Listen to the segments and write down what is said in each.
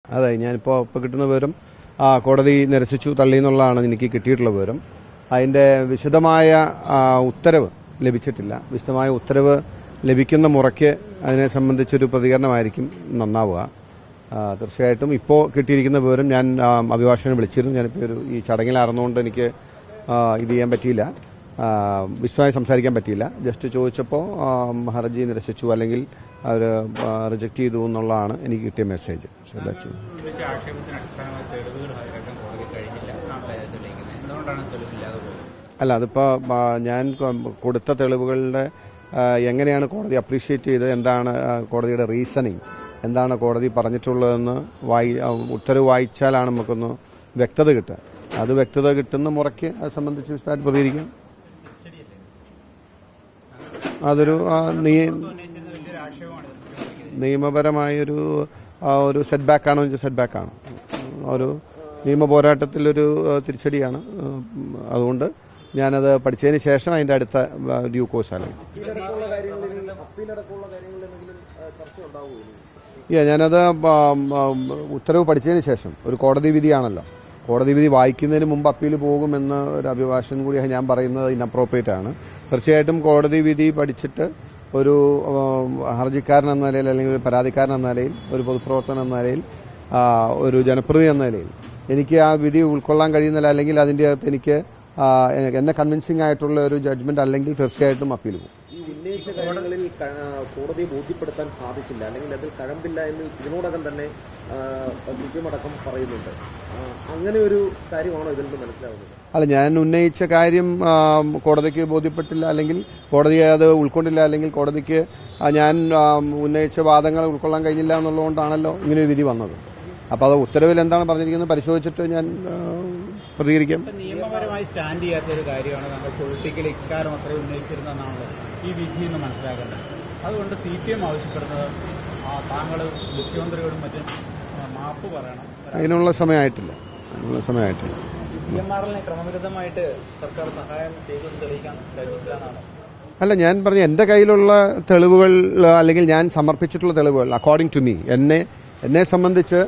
അതെ ഞാനിപ്പോൾ ഇപ്പോൾ കിട്ടുന്ന വിവരം ആ, കോടതി നിരസിച്ചു തള്ളി എന്നുള്ളതാണ് എനിക്ക് കിട്ടിയിട്ടുള്ള വിവരം അതിന്റെ വിശദമായ ആ, ഉത്തരവ് ലഭിച്ചിട്ടില്ല വിശദമായ ഉത്തരവ് ലഭിക്കുന്ന മുറയ്ക്ക് അതിനെ സംബന്ധിച്ചൊരു പ്രതികരണമായിരിക്കും നന്നാവുക ആ, തീർച്ചയായിട്ടും ഇപ്പോൾ കിട്ടിയിരിക്കുന്ന വിവരം ഞാൻ ആ, അഭിഭാഷകനെ വിളിച്ചിരുന്നു ഞാനിപ്പോൾ ഒരു ഈ ചടങ്ങിലായിരുന്നുകൊണ്ട് എനിക്ക് ആ, ഇത് ചെയ്യാൻ പറ്റിയില്ല ആ, വിശദമായി സംസാരിക്കാൻ പറ്റിയില്ല ജസ്റ്റ് ചോദിച്ചപ്പോൾ ആ, ഹർജി നിരസിച്ചു അല്ലെങ്കിൽ അവർ റിജക്ട് ചെയ്തു എന്നുള്ളതാണ് എനിക്ക് കിട്ടിയ മെസ്സേജ് So that's it. ഉന്നയിച്ച ആക്ഷേപത്തിന് അടിസ്ഥാനമായ തെളിവുകൾ ഹാജരാക്കാൻ കോടതി കഴിഞ്ഞില്ല എന്നാണല്ലോ അത് തെളിയിക്കുന്നത് എന്തുകൊണ്ടാണ് തെളിവില്ലാതെ പോയത് അല്ല അതിപ്പോൾ ഞാൻ കൊ- കൊടുത്ത തെളിവുകളുടെ ആ, എങ്ങനെയാണ് കോടതി അപ്രീഷിയേറ്റ് ചെയ്തത് എന്താണ് ആ, കോടതിയുടെ റീസണിങ് എന്താണ് കോടതി പറഞ്ഞിട്ടുള്ളതെന്ന് വായി ആ, ഉത്തരവ് വായിച്ചാലാണ് നമുക്കൊന്ന് വ്യക്തത കിട്ടുക അത് വ്യക്തത കിട്ടുന്ന മുറയ്ക്ക് അത് സംബന്ധിച്ച് വിശദമായിട്ട് പ്രതികരിക്കാം അതൊരു ആ, നീ ഉന്നയിച്ചിരുന്ന വലിയൊരു ആക്ഷേപമാണ് ഇത്. നിയമപരമായൊരു ആ, ഒരു സെറ്റ് ബാക്ക് ആണോ എന്ന് സെറ്റ് ബാക്ക് ആണ് ഒരു നിയമ പോരാട്ടത്തിലൊരു ആ, തിരിച്ചടിയാണ് ഉം, അതുകൊണ്ട് ഞാനത് പഠിച്ചതിന് ശേഷം അതിന്റെ അടുത്ത ഡ്യൂ കോഴ്സ് അല്ലെങ്കിൽ അപ്പീലടക്കമുള്ള കാര്യങ്ങളിൽ അപ്പീലടക്കമുള്ള കാര്യങ്ങളിൽ എന്തെങ്കിലും ആ, ചർച്ച ഉണ്ടാവുമോ ഇനി? യാ ഞാനത് ആ, ആ, ഉത്തരവ് പഠിച്ചതിന് ശേഷം ഒരു കോടതി വിധിയാണല്ലോ കോടതി വിധി വായിക്കുന്നതിന് മുമ്പ് അപ്പീൽ പോകുമെന്ന് ഒരു അഭിഭാഷകൻ കൂടി ഞാൻ പറയുന്നത് ഇനപ്രോപ്രിയേറ്റ് ആണ് തീർച്ചയായിട്ടും കോടതി വിധി പഠിച്ചിട്ട് ഒരു ആ, ഹർജിക്കാരൻ എന്ന നിലയിൽ അല്ലെങ്കിൽ ഒരു പരാതിക്കാരൻ എന്ന നിലയിൽ ഒരു പൊതുപ്രവർത്തകൻ എന്ന നിലയിൽ ആ, ഒരു ജനപ്രതി എന്ന നിലയിൽ എനിക്ക് ആ വിധി ഉൾക്കൊള്ളാൻ കഴിയുന്നില്ല അല്ലെങ്കിൽ അതിന്റെ അകത്ത് എനിക്ക് ആ, എന്നെ കൺവിൻസിംഗ് ആയിട്ടുള്ള ഒരു ജഡ്ജ്മെന്റ് അല്ലെങ്കിൽ തീർച്ചയായിട്ടും അപ്പീൽ പോകും ഈ ഉന്നയിച്ച കാര്യങ്ങളിൽ ക- ആ, കോടതിയെ ബോധ്യപ്പെടുത്താൻ സാധിച്ചില്ല അല്ലെങ്കിൽ അതിൽ കഴമ്പില്ല എന്ന് ഇതിനോടകം തന്നെ സി പി എം അടക്കം പറയുന്നുണ്ട് ആ, അങ്ങനെ ഒരു കാര്യമാണോ ഇതിൽ നിന്ന് മനസ്സിലാവുന്നത് അല്ല ഞാൻ ഉന്നയിച്ച കാര്യം ആ, കോടതിക്ക് ബോധ്യപ്പെട്ടില്ല അല്ലെങ്കിൽ കോടതി അത് ഉൾക്കൊണ്ടില്ല അല്ലെങ്കിൽ കോടതിക്ക് ആ, ഞാൻ ആ, ഉന്നയിച്ച വാദങ്ങൾ ഉൾക്കൊള്ളാൻ കഴിഞ്ഞില്ല എന്നുള്ളതുകൊണ്ടാണല്ലോ ഇങ്ങനെ ഒരു വിധി വന്നത് അപ്പോൾ അത് ഉത്തരവിൽ എന്താണ് പറഞ്ഞിരിക്കുന്നത് പരിശോധിച്ചിട്ട് ഞാൻ ആ, പ്രതികരിക്കാം ഇപ്പൊ നിയമപരമായി സ്റ്റാൻഡ് ചെയ്യാത്ത ഒരു കാര്യമാണ് നമ്മൾ പൊളിറ്റിക്കൽ ഇക്കാരം അത്ര ഉന്നയിച്ചിരുന്നതെന്നാണല്ലോ ഈ വിധി എന്ന് മനസ്സിലാക്കുന്നത് അതുകൊണ്ട് സി പി എം ആവശ്യപ്പെടുന്നത് ആ, താങ്കൾ മുഖ്യമന്ത്രിയോടും മറ്റും ആ, മാപ്പ് പറയണം അതിനുള്ള സമയമായിട്ടില്ല അതിനുള്ള സമയമായിട്ടില്ല സി എം ആർ എല്ലിനെ ക്രമവിരുദ്ധമായിട്ട് സർക്കാർ സഹായം ചെയ്തെന്ന് തെളിയിക്കാൻ കഴിഞ്ഞില്ല എന്നാണ് അല്ല ഞാൻ പറഞ്ഞ എന്റെ കയ്യിലുള്ള തെളിവുകൾ ആ, അല്ലെങ്കിൽ ഞാൻ സമർപ്പിച്ചിട്ടുള്ള തെളിവുകൾ അക്കോർഡിംഗ് ടു മീ എന്നെ എന്നെ സംബന്ധിച്ച്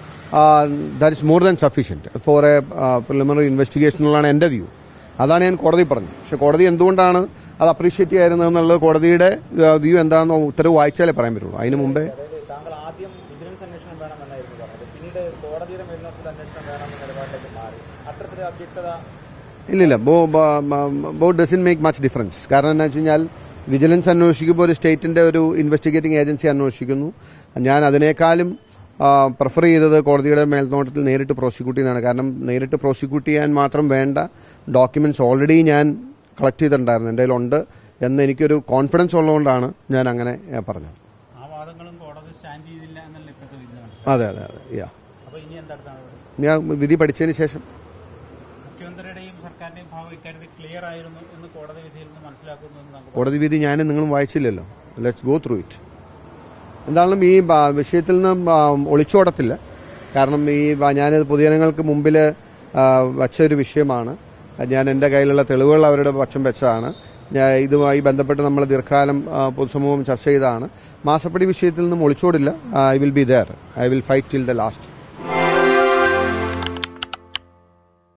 that is more than sufficient for a preliminary investigation എന്നുള്ളതാണ് എന്റെ വ്യൂ അതാണ് ഞാൻ കോടതി പറഞ്ഞത് പക്ഷെ കോടതി എന്തുകൊണ്ടാണ് അത് അപ്രീഷിയേറ്റ് ചെയ്യായിരുന്നത് എന്നുള്ളത് കോടതിയുടെ വ്യൂ എന്താണെന്ന് ഉത്തരവ് വായിച്ചാലേ പറയാൻ പറ്റുള്ളൂ അതിന് മുമ്പേ അതായത് താങ്കൾ ആദ്യം വിജിലൻസ് അന്വേഷണം വേണമെന്നായിരുന്നു പറഞ്ഞത് പിന്നീട് കോടതിയുടെ മേൽനോട്ടത്തിൽ അന്വേഷണം വേണമെന്ന നിലപാടിലേക്ക് മാറി അത്തരത്തിലൊരു അവ്യക്തത ഇല്ലില്ല ബോ ബോ ഡസൻ മേക്ക് മച്ച് ഡിഫറൻസ് കാരണം എന്താ വെച്ച് കഴിഞ്ഞാൽ വിജിലൻസ് അന്വേഷിക്കുമ്പോൾ ഒരു സ്റ്റേറ്റിന്റെ ഒരു ഇൻവെസ്റ്റിഗേറ്റിംഗ് ഏജൻസി അന്വേഷിക്കുന്നു ഞാൻ അതിനേക്കാളും പ്രിഫർ ചെയ്തത് കോടതിയുടെ മേൽനോട്ടത്തിൽ നേരിട്ട് പ്രോസിക്യൂട്ട് ചെയ്യുന്നതാണ് കാരണം നേരിട്ട് പ്രോസിക്യൂട്ട് ചെയ്യാൻ മാത്രം വേണ്ട ഡോക്യുമെന്റ്സ് ഓൾറെഡി ഞാൻ കളക്ട് ചെയ്തിട്ടുണ്ടായിരുന്നു എൻ്റെ കയ്യിലുണ്ട് എന്ന് എനിക്കൊരു കോൺഫിഡൻസ് ഉള്ളതുകൊണ്ടാണ് ഞാൻ അങ്ങനെ ഏ, പറഞ്ഞത് ആ വാദങ്ങളും കോടതി സ്റ്റാൻഡ് ചെയ്തില്ല എന്നല്ല ഇപ്പോഴത്തെ വിധി മനസ്സിലായി അതെ അതെ അതെ യാ അപ്പൊ ഇനി എന്താണ് ഞാൻ വിധി പഠിച്ചതിന് ശേഷം മുഖ്യമന്ത്രിയുടെയും സർക്കാരിന്റെയും ഭാഗം ഇക്കാര്യത്തിൽ ക്ലിയർ ആയിരുന്നു എന്ന് കോടതി വിധിയിൽ നിന്ന് മനസ്സിലാക്കുന്നു എന്ന് നമുക്ക് കോടതി വിധി ഞാനും നിങ്ങളും വായിച്ചില്ലല്ലോ ലെറ്റ്സ് ഗോ ത്രൂ ഇറ്റ് എന്തായാലും ഈ ബ- വിഷയത്തിൽ നിന്ന് ആ, ഒളിച്ചോടത്തില്ല കാരണം ഈ ബ- ഞാനിത് പൊതുജനങ്ങൾക്ക് മുമ്പിൽ വച്ച ഒരു വിഷയമാണ് ഞാൻ എൻ്റെ കയ്യിലുള്ള തെളിവുകൾ അവരുടെ പക്ഷം വെച്ചതാണ് ഞാൻ ഇതുമായി ബന്ധപ്പെട്ട് നമ്മൾ ദീർഘകാലം ആ, പൊതുസമൂഹം ചർച്ച ചെയ്തതാണ് മാസപ്പടി വിഷയത്തിൽ നിന്നും ഒളിച്ചോടില്ല I will be there I will fight till the last